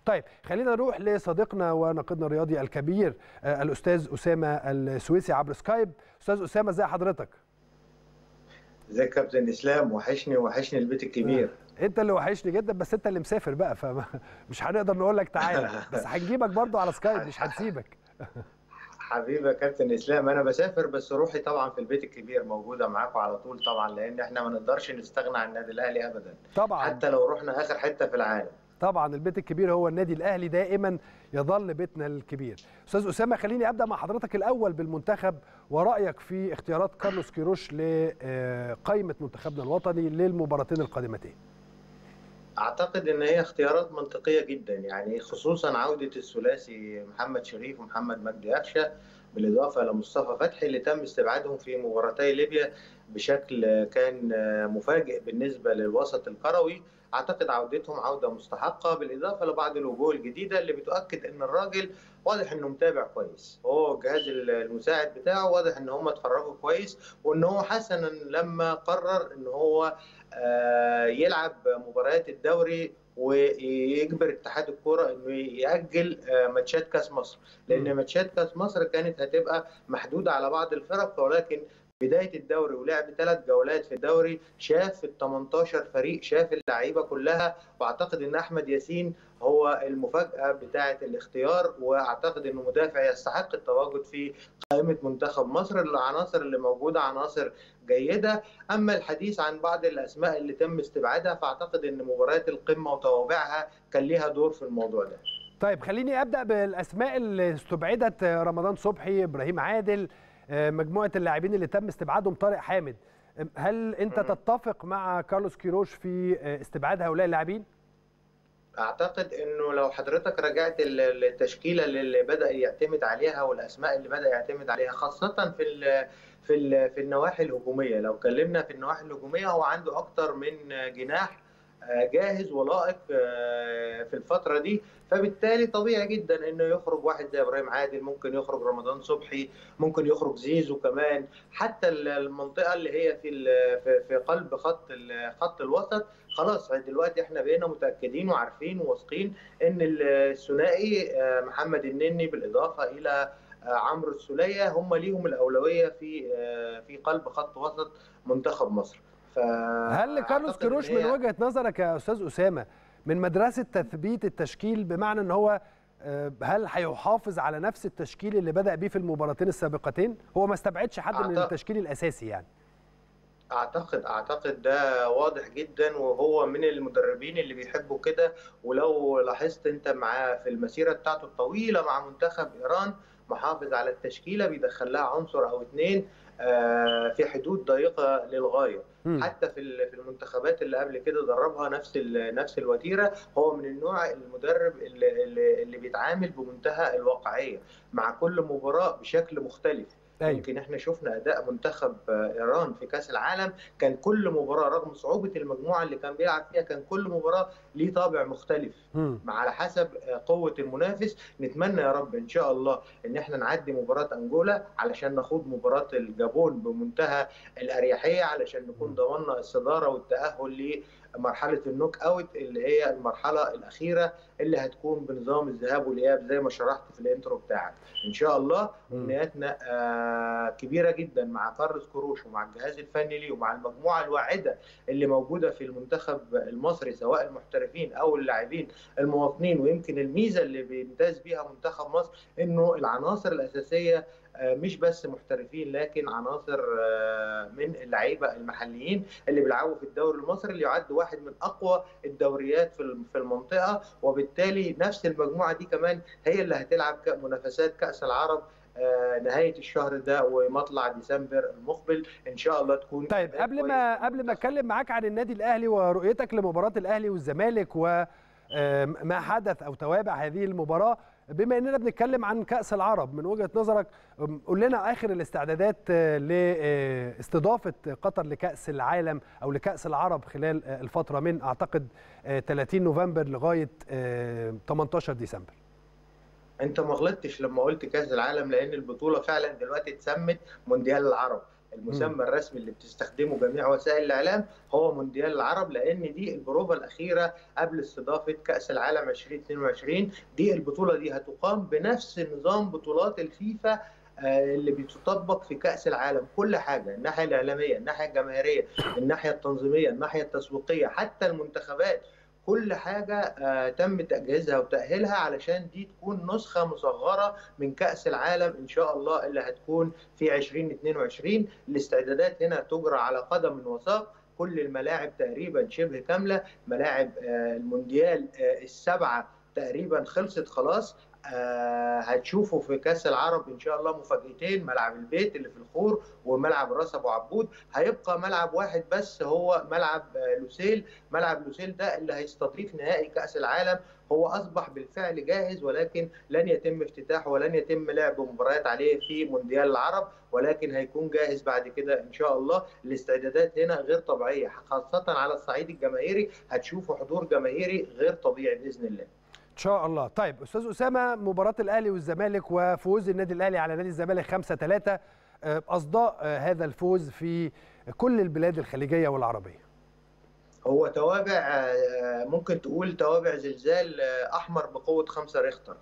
طيب خلينا نروح لصديقنا وناقدنا الرياضي الكبير آه، الاستاذ اسامه السويسي عبر سكايب استاذ اسامه ازي حضرتك ازيك يا كابتن اسلام وحشني وحشني البيت الكبير انت اللي وحشني جدا بس انت اللي مسافر بقى فمش هنقدر نقول لك تعالى بس هنجيبك برضو على سكايب مش هنسيبك حبيبي يا كابتن اسلام انا بسافر بس روحي طبعا في البيت الكبير موجوده معاكم على طول طبعا لان احنا ما نقدرش نستغنى عن النادي الاهلي ابدا طبعا حتى لو رحنا اخر حته في العالم طبعا البيت الكبير هو النادي الاهلي دائما يظل بيتنا الكبير استاذ اسامه خليني ابدا مع حضرتك الاول بالمنتخب ورايك في اختيارات كارلوس كيروش لقائمه منتخبنا الوطني للمباراتين القادمتين اعتقد ان هي اختيارات منطقيه جدا يعني خصوصا عوده الثلاثي محمد شريف ومحمد مجدي قفشه بالاضافه لمصطفى فتحي اللي تم استبعادهم في مباراتي ليبيا بشكل كان مفاجئ بالنسبه للوسط الكروي اعتقد عودتهم عوده مستحقه بالاضافه لبعض الوجوه الجديده اللي بتؤكد ان الراجل واضح انه متابع كويس هو الجهاز المساعد بتاعه واضح ان هم اتفرجوا كويس وان هو حسنا لما قرر ان هو يلعب مباريات الدوري ويجبر اتحاد الكوره انه ياجل ماتشات كاس مصر لان ماتشات كاس مصر كانت هتبقى محدوده على بعض الفرق ولكن بدايه الدوري ولعب ثلاث جولات في الدوري شاف ال 18 فريق شاف اللعيبه كلها واعتقد ان احمد ياسين هو المفاجاه بتاعه الاختيار واعتقد انه مدافع يستحق التواجد في قائمه منتخب مصر العناصر اللي موجوده عناصر جيده اما الحديث عن بعض الاسماء اللي تم استبعادها فاعتقد ان مباريات القمه وتوابعها كان ليها دور في الموضوع ده طيب خليني ابدا بالاسماء اللي استبعدت رمضان صبحي ابراهيم عادل مجموعه اللاعبين اللي تم استبعادهم طارق حامد هل انت تتفق مع كارلوس كيروش في استبعاد هؤلاء اللاعبين اعتقد انه لو حضرتك رجعت التشكيله اللي بدا يعتمد عليها والاسماء اللي بدا يعتمد عليها خاصه في ال في ال في النواحي الهجوميه لو اتكلمنا في النواحي الهجوميه هو عنده اكتر من جناح جاهز ولائق في الفتره دي فبالتالي طبيعي جدا انه يخرج واحد زي ابراهيم عادل ممكن يخرج رمضان صبحي ممكن يخرج زيزو كمان حتى المنطقه اللي هي في في قلب خط خط الوسط خلاص دلوقتي احنا بقينا متاكدين وعارفين وواثقين ان الثنائي محمد النني بالاضافه الى عمرو السوليه هم ليهم الاولويه في في قلب خط وسط منتخب مصر ف... هل كارلوس كيروش من وجهه نظرك يا استاذ اسامه من مدرسه تثبيت التشكيل بمعنى ان هو هل هيحافظ على نفس التشكيل اللي بدا بيه في المباراتين السابقتين هو ما استبعدش حد أعتقد... من التشكيل الاساسي يعني اعتقد اعتقد ده واضح جدا وهو من المدربين اللي بيحبوا كده ولو لاحظت انت معاه في المسيره بتاعته الطويله مع منتخب ايران محافظ على التشكيله بيدخل لها عنصر او اثنين في حدود ضيقه للغايه م. حتى في في المنتخبات اللي قبل كده دربها نفس نفس الوتيره هو من النوع المدرب اللي, اللي, اللي بيتعامل بمنتهى الواقعيه مع كل مباراه بشكل مختلف أيوة. يمكن احنا شفنا اداء منتخب ايران في كاس العالم كان كل مباراه رغم صعوبه المجموعه اللي كان بيلعب فيها كان كل مباراه ليه طابع مختلف م. على حسب قوه المنافس نتمنى يا رب ان شاء الله ان احنا نعدي مباراه انجولا علشان نخوض مباراه الجابون بمنتهى الاريحيه علشان نكون ضمننا الصداره والتاهل مرحله النوك اوت اللي هي المرحله الاخيره اللي هتكون بنظام الذهاب والاياب زي ما شرحت في الانترو بتاعك ان شاء الله امنياتنا آه كبيره جدا مع كارلوس كروش ومع الجهاز الفني ليه ومع المجموعه الواعده اللي موجوده في المنتخب المصري سواء المحترفين او اللاعبين المواطنين ويمكن الميزه اللي بيمتاز بيها منتخب مصر انه العناصر الاساسيه مش بس محترفين لكن عناصر من اللعيبه المحليين اللي بيلعبوا في الدوري المصري اللي يعد واحد من اقوى الدوريات في المنطقه وبالتالي نفس المجموعه دي كمان هي اللي هتلعب منافسات كاس العرب نهايه الشهر ده ومطلع ديسمبر المقبل ان شاء الله تكون طيب قبل ما قبل ما اتكلم معاك عن النادي الاهلي ورؤيتك لمباراه الاهلي والزمالك وما حدث او توابع هذه المباراه بما اننا بنتكلم عن كاس العرب من وجهه نظرك قول لنا اخر الاستعدادات لاستضافه قطر لكاس العالم او لكاس العرب خلال الفتره من اعتقد 30 نوفمبر لغايه 18 ديسمبر انت ما غلطتش لما قلت كاس العالم لان البطوله فعلا دلوقتي اتسمت مونديال العرب المسمى الرسمي اللي بتستخدمه جميع وسائل الاعلام هو مونديال العرب لان دي البروفه الاخيره قبل استضافه كاس العالم 2022 دي البطوله دي هتقام بنفس نظام بطولات الفيفا اللي بتطبق في كاس العالم كل حاجه الناحيه الاعلاميه الناحيه الجماهيريه الناحيه التنظيميه الناحيه التسويقيه حتى المنتخبات كل حاجة آه تم تجهيزها وتأهيلها علشان دي تكون نسخة مصغرة من كأس العالم إن شاء الله اللي هتكون في 2022 الاستعدادات هنا تجرى على قدم وساق كل الملاعب تقريبا شبه كاملة ملاعب آه المونديال آه السبعة تقريبا خلصت خلاص آه هتشوفوا في كاس العرب ان شاء الله مفاجاتين ملعب البيت اللي في الخور وملعب راس ابو عبود هيبقى ملعب واحد بس هو ملعب آه لوسيل ملعب لوسيل ده اللي هيستضيف نهائي كاس العالم هو اصبح بالفعل جاهز ولكن لن يتم افتتاحه ولن يتم لعب مباريات عليه في مونديال العرب ولكن هيكون جاهز بعد كده ان شاء الله الاستعدادات هنا غير طبيعيه خاصه على الصعيد الجماهيري هتشوفوا حضور جماهيري غير طبيعي باذن الله ان شاء الله طيب استاذ اسامه مباراه الاهلي والزمالك وفوز النادي الاهلي على نادي الزمالك 5 3 اصداء هذا الفوز في كل البلاد الخليجيه والعربيه هو توابع ممكن تقول توابع زلزال احمر بقوه 5 ريختر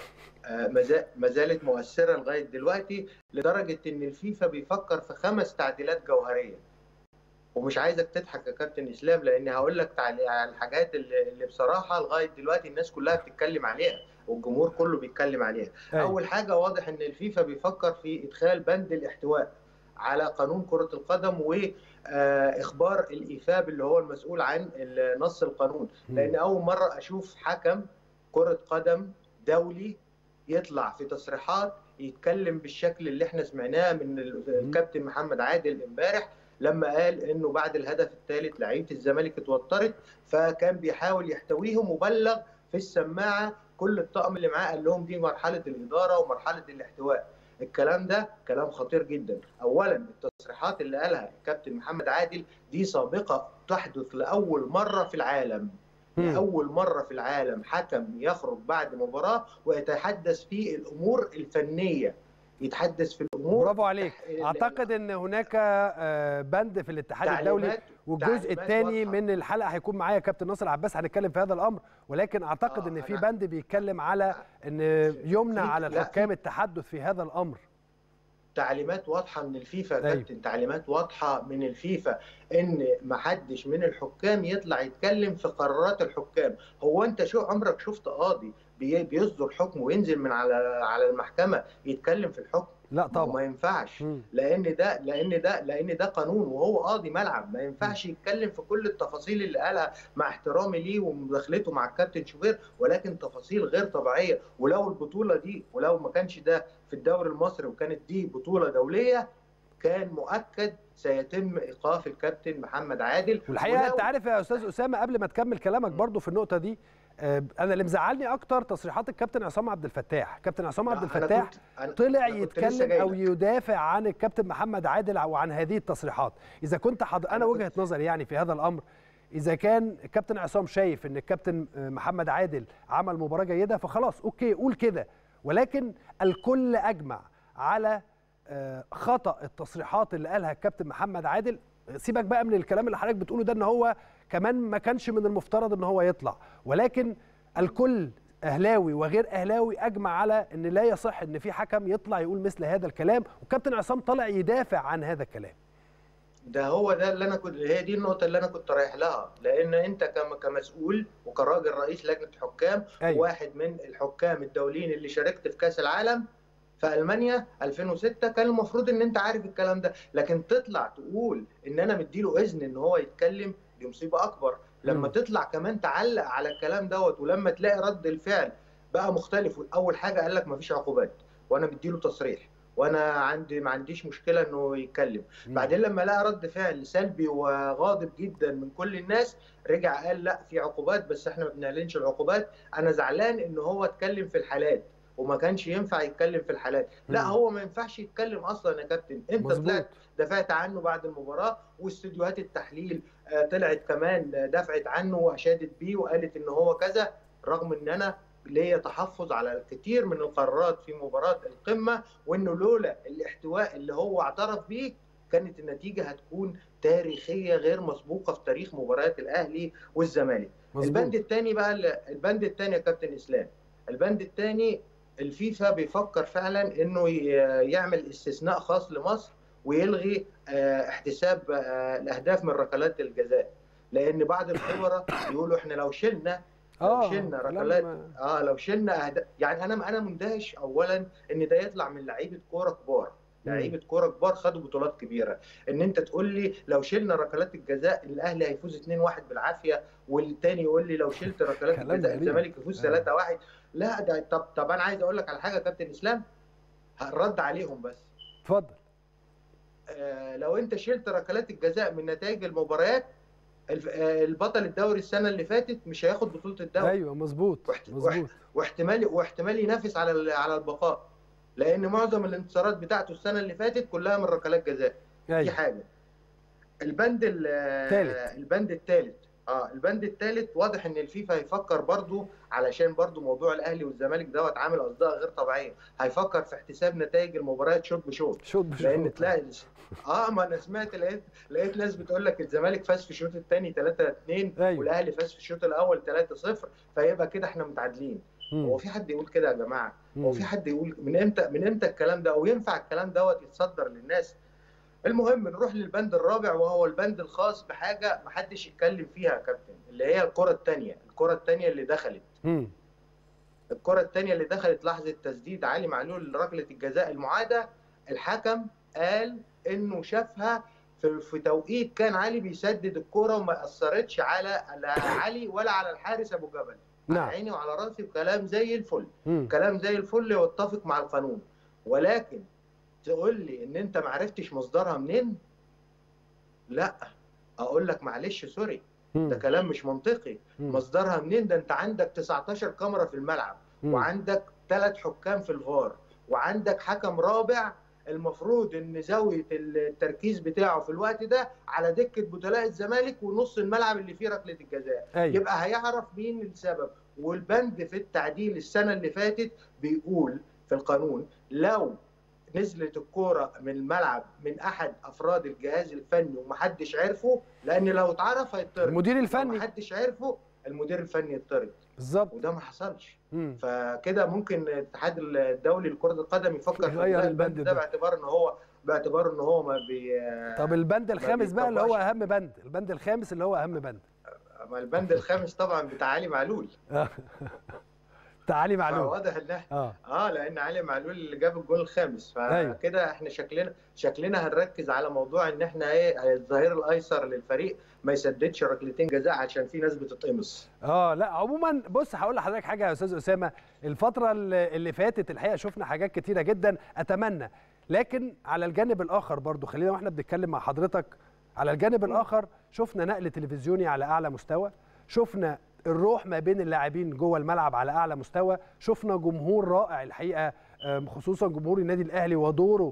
ما زالت مؤثره لغايه دلوقتي لدرجه ان الفيفا بيفكر في خمس تعديلات جوهريه ومش عايزك تضحك يا كابتن اسلام لان هقول لك على الحاجات اللي بصراحه لغايه دلوقتي الناس كلها بتتكلم عليها والجمهور كله بيتكلم عليها أي. اول حاجه واضح ان الفيفا بيفكر في ادخال بند الاحتواء على قانون كره القدم واخبار الايفاب اللي هو المسؤول عن نص القانون لان اول مره اشوف حكم كره قدم دولي يطلع في تصريحات يتكلم بالشكل اللي احنا سمعناه من الكابتن محمد عادل امبارح لما قال انه بعد الهدف الثالث لعيبه الزمالك اتوترت فكان بيحاول يحتويهم وبلغ في السماعه كل الطاقم اللي معاه قال لهم دي مرحله الاداره ومرحله الاحتواء الكلام ده كلام خطير جدا اولا التصريحات اللي قالها الكابتن محمد عادل دي سابقه تحدث لاول مره في العالم لأول مرة في العالم حكم يخرج بعد مباراة ويتحدث في الأمور الفنية يتحدث في الامور برافو عليك اعتقد ان هناك بند في الاتحاد الدولي والجزء الثاني من الحلقه هيكون معايا كابتن ناصر عباس هنتكلم في هذا الامر ولكن اعتقد آه ان في بند بيتكلم على ان يمنع على الحكام التحدث في هذا الامر تعليمات واضحه من الفيفا يا كابتن تعليمات واضحه من الفيفا ان ما حدش من الحكام يطلع يتكلم في قرارات الحكام هو انت شو عمرك شفت قاضي بيصدر حكم وينزل من على على المحكمه يتكلم في الحكم لا طبعا ما ينفعش م. لان ده لان ده لان ده قانون وهو قاضي ملعب ما ينفعش يتكلم في كل التفاصيل اللي قالها مع احترامي ليه ومداخلته مع الكابتن شوبير ولكن تفاصيل غير طبيعيه ولو البطوله دي ولو ما كانش ده في الدوري المصري وكانت دي بطوله دوليه كان مؤكد سيتم ايقاف الكابتن محمد عادل والحقيقه انت عارف يا استاذ اسامه قبل ما تكمل كلامك برضو في النقطه دي انا اللي مزعلني اكتر تصريحات الكابتن عصام عبد الفتاح كابتن عصام عبد الفتاح طلع يتكلم او يدافع عن الكابتن محمد عادل او عن هذه التصريحات اذا كنت حض... انا وجهه نظري يعني في هذا الامر اذا كان الكابتن عصام شايف ان الكابتن محمد عادل عمل مباراه جيده فخلاص اوكي قول كده ولكن الكل اجمع على خطا التصريحات اللي قالها الكابتن محمد عادل سيبك بقى من الكلام اللي حضرتك بتقوله ده ان هو كمان ما كانش من المفترض ان هو يطلع ولكن الكل اهلاوي وغير اهلاوي اجمع على ان لا يصح ان في حكم يطلع يقول مثل هذا الكلام وكابتن عصام طلع يدافع عن هذا الكلام ده هو ده اللي انا كنت هي دي النقطه اللي انا كنت رايح لها لان انت كمسؤول وكراجل رئيس لجنه حكام أيوة. واحد من الحكام الدوليين اللي شاركت في كاس العالم في المانيا 2006 كان المفروض ان انت عارف الكلام ده لكن تطلع تقول ان انا مديله اذن ان هو يتكلم دي مصيبه اكبر لما م. تطلع كمان تعلق على الكلام دوت ولما تلاقي رد الفعل بقى مختلف اول حاجه قال لك مفيش عقوبات وانا مديله تصريح وانا عندي ما عنديش مشكله انه يتكلم م. بعدين لما لقى رد فعل سلبي وغاضب جدا من كل الناس رجع قال لا في عقوبات بس احنا ما بنعلنش العقوبات انا زعلان ان هو اتكلم في الحالات وما كانش ينفع يتكلم في الحالات لا هو ما ينفعش يتكلم اصلا يا كابتن انت طلعت دافعت عنه بعد المباراه واستديوهات التحليل طلعت كمان دافعت عنه واشادت بيه وقالت ان هو كذا رغم ان انا ليا تحفظ على الكثير من القرارات في مباراه القمه وانه لولا الاحتواء اللي هو اعترف بيه كانت النتيجه هتكون تاريخيه غير مسبوقه في تاريخ مباريات الاهلي والزمالك البند الثاني بقى البند الثاني يا كابتن اسلام البند الثاني الفيفا بيفكر فعلا انه يعمل استثناء خاص لمصر ويلغي احتساب الاهداف من ركلات الجزاء لان بعض الخبراء يقولوا احنا لو شلنا لو شلنا ركلات اه لو شلنا أهداف يعني انا انا مندهش اولا ان ده يطلع من لعيبه كوره كبار لعيبه كوره كبار خدوا بطولات كبيره ان انت تقول لي لو شلنا ركلات الجزاء الاهلي هيفوز 2-1 بالعافيه والتاني يقول لي لو شلت ركلات الجزاء الزمالك يفوز 3-1 لا ده طب طب انا عايز اقول لك على حاجه يا كابتن اسلام هنرد عليهم بس اتفضل آه لو انت شلت ركلات الجزاء من نتائج المباريات البطل الدوري السنه اللي فاتت مش هياخد بطوله الدوري ايوه مظبوط واحت... مظبوط واحتمال واحتمال ينافس على على البقاء لان معظم الانتصارات بتاعته السنه اللي فاتت كلها من ركلات جزاء أيوة. دي حاجه البند الثالث البند الثالث اه البند الثالث واضح ان الفيفا هيفكر برضو علشان برضو موضوع الاهلي والزمالك دوت عامل اصداء غير طبيعيه هيفكر في احتساب نتائج المباريات شوط بشوط شوط بشوط لان تلاقي اه ما انا سمعت لقيت لقيت ناس بتقول لك الزمالك فاز في الشوط الثاني 3 2 أيوة. والاهلي فاز في الشوط الاول 3 0 فيبقى كده احنا متعادلين هو في حد يقول كده يا جماعه هو في حد يقول من امتى من امتى الكلام ده او ينفع الكلام دوت يتصدر للناس المهم نروح للبند الرابع وهو البند الخاص بحاجه ما حدش يتكلم فيها يا كابتن اللي هي الكره الثانيه الكره الثانيه اللي دخلت مم. الكره الثانيه اللي دخلت لحظه تسديد علي معلول لركله الجزاء المعاده الحكم قال انه شافها في, في توقيت كان علي بيسدد الكره وما اثرتش على علي ولا على الحارس ابو جبل نعم. على عيني وعلى راسي وكلام زي الفل مم. كلام زي الفل يتفق مع القانون ولكن تقول لي ان انت ما عرفتش مصدرها منين لا اقول لك معلش سوري مم. ده كلام مش منطقي مم. مصدرها منين ده انت عندك 19 كاميرا في الملعب مم. وعندك ثلاث حكام في الفار وعندك حكم رابع المفروض ان زاويه التركيز بتاعه في الوقت ده على دكه بدلاء الزمالك ونص الملعب اللي فيه ركله الجزاء أيوة. يبقى هيعرف مين السبب والبند في التعديل السنه اللي فاتت بيقول في القانون لو نزلت الكوره من الملعب من احد افراد الجهاز الفني ومحدش عرفه لان لو اتعرف هيطرد المدير لو الفني محدش عرفه المدير الفني يطرد بالظبط وده ما حصلش مم. فكده ممكن الاتحاد الدولي لكره القدم يفكر في يغير إلغاء البند ده ده. باعتبار ان هو باعتبار ان هو ما بي طب البند الخامس بقى اللي هو بيطبقش. اهم بند البند الخامس اللي هو اهم بند ما البند الخامس طبعا بتاع علي معلول تعالي معلوم فواضح ان احنا اه اه لان علي معلول اللي جاب الجول الخامس أيوة. فكده احنا شكلنا شكلنا هنركز على موضوع ان احنا ايه الظهير الايسر للفريق ما يسددش ركلتين جزاء عشان في ناس بتتقمص اه لا عموما بص هقول لحضرتك حاجه يا استاذ اسامه الفتره اللي اللي فاتت الحقيقه شفنا حاجات كتيره جدا اتمنى لكن على الجانب الاخر برضو خلينا واحنا بنتكلم مع حضرتك على الجانب الاخر شفنا نقل تلفزيوني على اعلى مستوى شفنا الروح ما بين اللاعبين جوه الملعب على اعلى مستوى شفنا جمهور رائع الحقيقه آم، خصوصا جمهور النادي الاهلي ودوره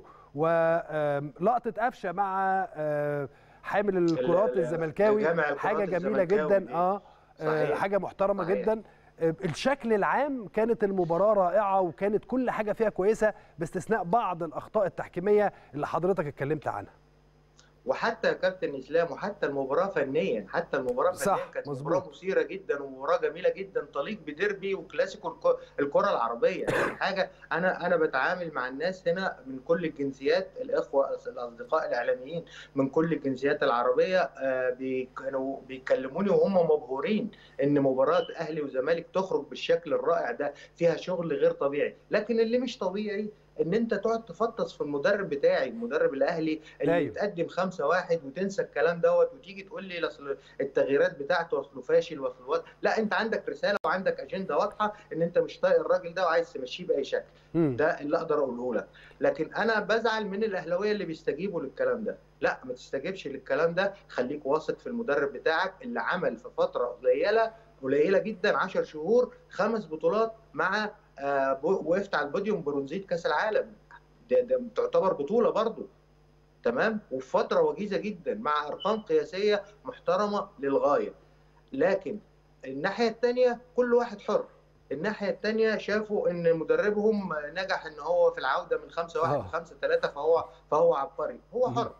ولقطه قفشه مع آه، حامل الكرات ال- الزملكاوي جامع الكرات حاجه جميله الزملكاوي جدا دي. اه آه، صحيح. حاجه محترمه صحيح. جدا آه، الشكل العام كانت المباراه رائعه وكانت كل حاجه فيها كويسه باستثناء بعض الاخطاء التحكيميه اللي حضرتك اتكلمت عنها وحتى يا كابتن اسلام وحتى المباراه فنيا حتى المباراه صح، فنيا كانت مظبوط. مباراه مثيره جدا ومباراه جميله جدا تليق بديربي وكلاسيكو الك- الكره العربيه يعني حاجه انا انا بتعامل مع الناس هنا من كل الجنسيات الاخوه الاصدقاء الاعلاميين من كل الجنسيات العربيه آه، بي- كانوا بيكلموني وهم مبهورين ان مباراه اهلي وزمالك تخرج بالشكل الرائع ده فيها شغل غير طبيعي لكن اللي مش طبيعي ان انت تقعد تفطس في المدرب بتاعي المدرب الاهلي اللي أيوة. يتقدم 5 1 وتنسى الكلام دوت وتيجي تقول لي اصل التغييرات بتاعته اصله فاشل واصله وات- لا انت عندك رساله وعندك اجنده واضحه ان انت مش طايق الراجل ده وعايز تمشيه باي شكل مم. ده اللي اقدر اقوله لك لكن انا بزعل من الاهلاويه اللي بيستجيبوا للكلام ده لا ما تستجيبش للكلام ده خليك واثق في المدرب بتاعك اللي عمل في فتره قليله قليله جدا 10 شهور خمس بطولات مع آه، بو- وقفت على البوديوم برونزيه كاس العالم ده, ده تعتبر بطوله برضو تمام وفي فتره وجيزه جدا مع ارقام قياسيه محترمه للغايه لكن الناحيه الثانيه كل واحد حر الناحيه الثانيه شافوا ان مدربهم نجح ان هو في العوده من 5 1 آه. ل 5 3 فهو فهو عبقري هو مم. حر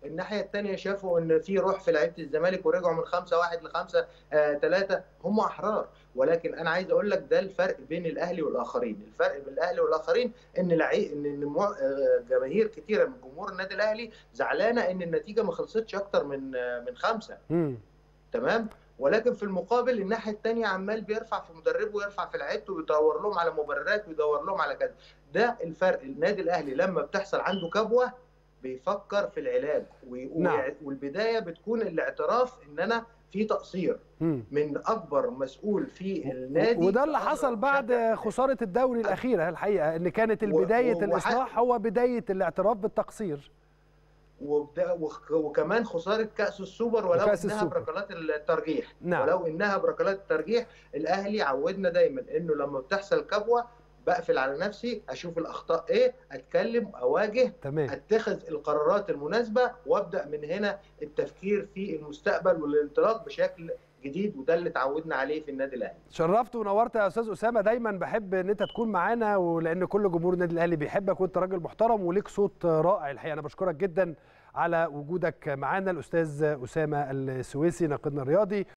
الناحيه الثانيه شافوا ان في روح في لعيبه الزمالك ورجعوا من 5 1 ل 5 3 هم احرار ولكن انا عايز اقول لك ده الفرق بين الاهلي والاخرين الفرق بين الاهلي والاخرين ان لعي... ان إن مع- آه، جماهير كتيره من جمهور النادي الاهلي زعلانه ان النتيجه ما خلصتش اكتر من آه، من خمسه مم. تمام ولكن في المقابل الناحيه الثانيه عمال بيرفع في مدربه ويرفع في لعيبته ويدور لهم على مبررات ويدور لهم على كذا ده الفرق النادي الاهلي لما بتحصل عنده كبوه بيفكر في العلاج وي- نعم. ويع- والبدايه بتكون الاعتراف ان انا في تقصير مم. من اكبر مسؤول في النادي وده اللي أقدر حصل بعد أشجع خساره الدوري الاخيره الحقيقه ان كانت و- البدايه و- الاصلاح هو بدايه الاعتراف بالتقصير وبدا وخ- وكمان خساره كاس السوبر ولو وكأس انها السوبر. بركلات الترجيح نعم. ولو انها بركلات الترجيح الاهلي عودنا دايما انه لما بتحصل كبوه بقفل على نفسي اشوف الاخطاء ايه اتكلم اواجه تمام اتخذ القرارات المناسبه وابدا من هنا التفكير في المستقبل والانطلاق بشكل جديد وده اللي اتعودنا عليه في النادي الاهلي شرفت ونورت يا استاذ اسامه دايما بحب ان انت تكون معانا ولان كل جمهور النادي الاهلي بيحبك وانت راجل محترم وليك صوت رائع الحقيقه انا بشكرك جدا على وجودك معانا الاستاذ اسامه السويسي ناقدنا الرياضي